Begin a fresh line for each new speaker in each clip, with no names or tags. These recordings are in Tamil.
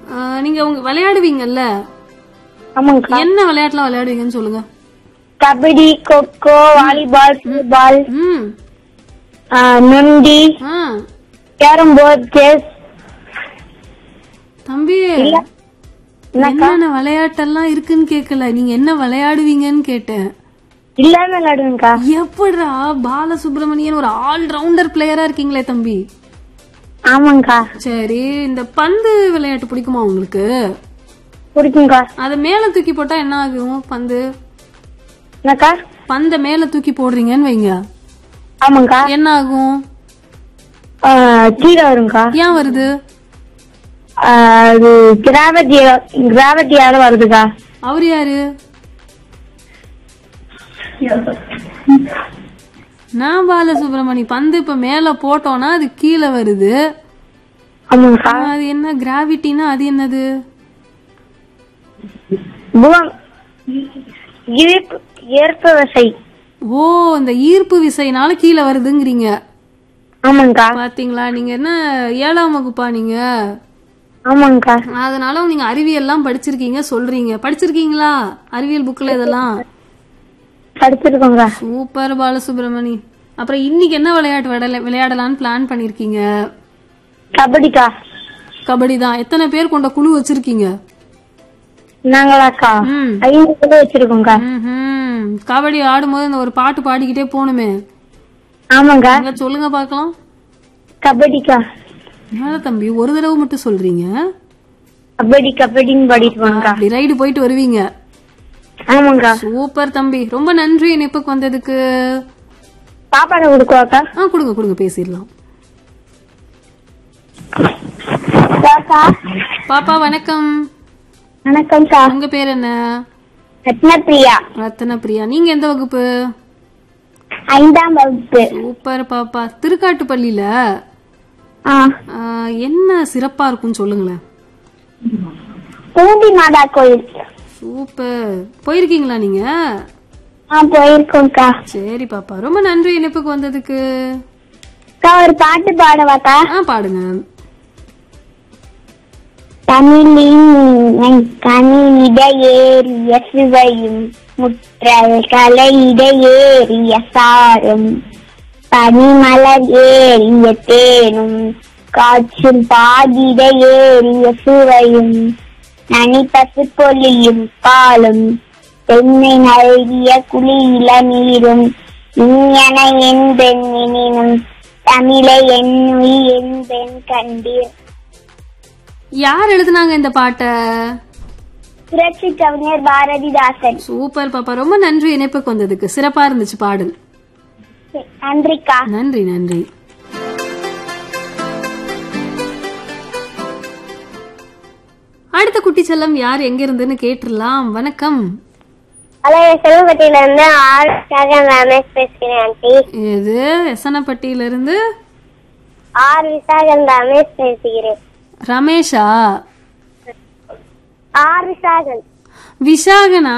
ஆ, நீங்க உங்க விளையாடுவீங்கல்ல
ஆமாங்கக்கா
என்ன விளையாட்டுலாம் விளையாடுவீங்கன்னு சொல்லுங்க
கபடி கொக்கோ வாலிபால் ஃபுட்பால்
ம்
நொண்டி
ஆ
கேரம் போர்டு செஸ்
தம்பி என்னென்ன விளையாட்டெல்லாம் இருக்குன்னு கேட்கல நீங்க என்ன விளையாடுவீங்கன்னு கேட்டேன்
இல்லாம விளையாடுவேங்கக்கா
எப்படிடா பாலசுப்ரமணியன் ஒரு ஆல் ரவுண்டர் பிளேயரா இருக்கீங்களே தம்பி
ஆமாங்கக்கா
சரி இந்த பந்து விளையாட்டு பிடிக்குமா உங்களுக்கு
பிடிக்குங்கக்கா
அத மேல தூக்கி போட்டா என்ன ஆகும் பந்து
என்னக்கா
பந்த மேல தூக்கி போடுறீங்கன்னு வைங்க
ஆமாங்கக்கா
என்ன ஆகும்
ஆ, கீழே வருங்கக்கா
ஏன் வருது
ஆ, அது கிராவிட்டி கிராவிட்டியால வருதுக்கா
அவரு யாரு நான் பாலசுப்ரமணி பந்து இப்ப மேல போட்டோம்னா அது கீழே வருது
ஆமாங்கக்கா
அது என்ன கிராவிட்டினா அது என்னது
புவம் ஈர்ப்பு ஈர்ப்பு விசை
ஓ இந்த ஈர்ப்பு விசைனால கீழே வருதுங்கிறீங்க
ஆமாங்கக்கா
பாத்தீங்களா நீங்க என்ன ஏழாம் வகுப்பா நீங்க
ஆமாங்கக்கா
அதனால நீங்க அறிவியல்லாம் படிச்சிருக்கீங்க சொல்றீங்க படிச்சிருக்கீங்களா அறிவியல் புக்ல இதெல்லாம்
படிச்சிருக்கோங்க
சூப்பர் பாலசுப்ரமணி அப்புறம் இன்னைக்கு என்ன விளையாட்டு விளையாட- விளையாடலாம்னு பிளான் பண்ணிருக்கீங்க
கபடிக்கா
கபடி தான் எத்தனை பேர் கொண்ட குழு வச்சிருக்கீங்க
நாங்களாக்கா
ம்.
ஐந்து கிலோ வச்சிருக்கோங்கக்கா
ம்ஹும். கபடி ஆடும்போது இந்த ஒரு பாட்டு பாடிக்கிட்டே போகணுமே
ஆமாங்கக்கா
அங்க சொல்லுங்க பார்க்கலாம்
கபடிக்கா
மேல தம்பி ஒரு தடவை மட்டும் சொல்றீங்க
கபடி கபடின்னு பாடிட்டு போங்கக்கா
அப்படி ரைடு போயிட்டு வருவீங்க
ஆமாங்கக்கா
சூப்பர் தம்பி ரொம்ப நன்றி இணைப்புக்கு வந்ததுக்கு
பாப்பாட கொடுக்குவாக்கா
ஆ கொடுங்க கொடுங்க பேசிடலாம்
பாப்பா
பாப்பா வணக்கம்
வணக்கம்க்கா
உங்க பேர் என்ன
ரத்னபிரியா
ரத்தன பிரியா நீங்க எந்த வகுப்பு
ஐந்தாம் வகுப்பு
சூப்பர் பாப்பா திருக்காட்டுப்பள்ளியில
ஆ
ஆ, என்ன சிறப்பா இருக்கும்னு சொல்லுங்களேன்
பூண்டி மாதா கோயில்
சூப்பர் போயிருக்கீங்களா நீங்க
ஆ போயிருக்கோம்க்கா
சரி பாப்பா ரொம்ப நன்றி இணைப்புக்கு வந்ததுக்கு
அக்கா ஒரு பாட்டு பாடவாக்கா
ஆ பாடுங்க
தமிழின் கனியிட ஏறிய சுவையும் முற்றல் கலையிட ஏறிய சாரும் பனிமலர் ஏறிய தேனும் காற்றும் பாடிட ஏறிய சுவையும் நனிப்பசு பொலியும் பாலும் தென்னை நல்கிய குளியில நீரும் இங்கன என் பெண்ணினும் தமிழை என்னுய் என் பெண் கண்டீர்
யார் எழுதுனாங்க இந்த பாட்டை
புரட்சி கவிஞர் பாரதிதாசன்
சூப்பர் பாப்பா ரொம்ப நன்றி இணைப்புக்கு வந்ததுக்கு சிறப்பா இருந்துச்சு பாடல்
நன்றிக்கா
நன்றி நன்றி அடுத்த குட்டி செல்லம் யார் எங்க இருந்துன்னு கேட்டுடலாம் வணக்கம்
ஹலோ செல்வப்பட்டியில இருந்து ஆர் விசாகன் ரமேஷ் பேசுகிறேன் ஆண்டி
இது எசனப்பட்டியில இருந்து
ஆர் விசாகன் ரமேஷ் பேசுகிறேன்
ரமேஷா
ஆர் விசாகன்
விஷாகனா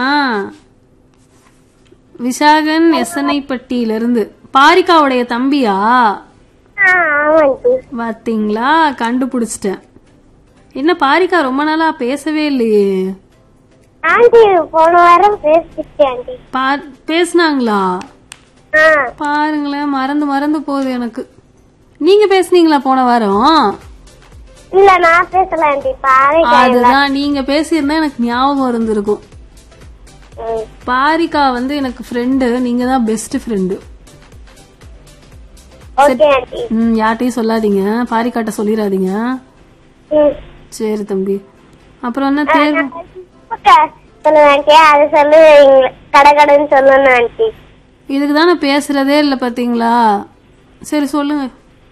விஷாகன் எசனைப்பட்டியில இருந்து பாரிகாவுடைய தம்பியா
ஆ ஆமா ஆண்டி
பாத்தீங்களா கண்டுபிடிச்சிட்டேன் என்ன பாரிகா ரொம்ப நாளா பேசவே இல்லையே
ஆண்டி போன வாரம் பேசிட்டேன் ஆண்டி
பா- பேசுனாங்களா
ஆ
பாருங்களேன் மறந்து மறந்து போகுது எனக்கு நீங்க பேசுனீங்களா போன வாரம்
இல்ல நான் பேசல ஆண்டி பாருங்க
அதுதான் நீங்க பேசியிருந்தா எனக்கு ஞாபகம் இருந்திருக்கும் பாரிகா வந்து எனக்கு ஃப்ரெண்டு நீங்க தான் பெஸ்ட் ஃப்ரெண்டு
ஓகே ஆண்டி
ம் யார்ட்டையும் சொல்லாதீங்க பாரிகாட்ட சொல்லிடாதீங்க
ம்.
சரி தம்பி அப்புறம் என்ன தேர்வு
ஓகே சொல்லுங்க ஆண்டி அது சொல்லுவீங்க கடகடன்னு சொல்லணும் ஆண்டி
இதுக்கு தானே பேசுறதே இல்லை பாத்தீங்களா சரி சொல்லுங்க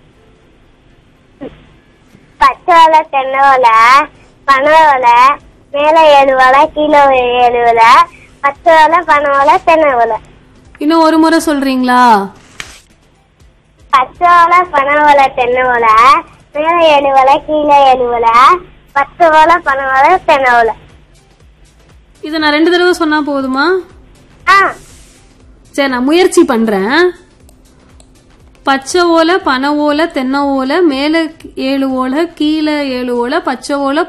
பச்சை ஓலை தென்னை ஓலை பனை ஓலை மேல ஏழு ஓலை கீழே ஏழு ஓலை பச்சை ஓலை பனை ஓலை தென்னை ஓலை
இன்னும் ஒரு முறை சொல்றீங்களா
பச்சை ஓலை பனை ஓலை தென்னை ஓலை மேல ஏழு ஓலை கீழே ஏழு ஓலை பச்சை ஓலை பனை ஓலை தென்னை ஓலை
இதை நான் ரெண்டு தடவை சொன்னா போதுமா
ஆ
சரி நான் முயற்சி பண்றேன் பச்சை ஓலை பனை ஓலை தென்னை ஓலை மேல ஏழு ஓலை கீழே ஏழு ஓலை பச்சை ஓலை